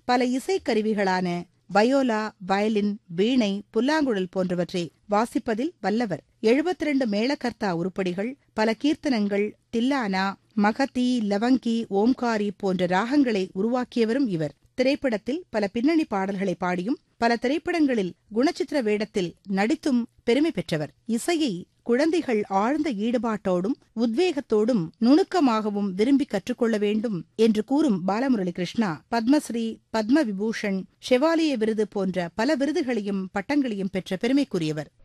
பல இசைக்கருவிகளான viola violin வீணை புல்லாங்குழல் போன்றவற்றை வாசிப்பதில் வல்லவர் எழுபத்தி ரெண்டு மேளகர்த்தா உருப்படிகள் பல கீர்த்தனங்கள் தில்லானா மகதி லவங்கி ஓம்காரி போன்ற ராகங்களை உருவாக்கியவரும் இவர் திரைப்படத்தில் பல பின்னணி பாடல்களை பாடியும் பல திரைப்படங்களில் குணச்சித்திர வேடத்தில் நடித்தும் பெருமை பெற்றவர் இசையை குழந்தைகள் ஆழ்ந்த ஈடுபாட்டோடும் உத்வேகத்தோடும் நுணுக்கமாகவும் விரும்பி கற்றுக்கொள்ள வேண்டும் என்று கூறும் பாலமுரளி கிருஷ்ணா பத்மஸ்ரீ பத்ம விபூஷன் ஷெவாலிய விருது போன்ற பல விருதுகளையும் பட்டங்களையும் பெற்ற பெருமைக்குரியவர்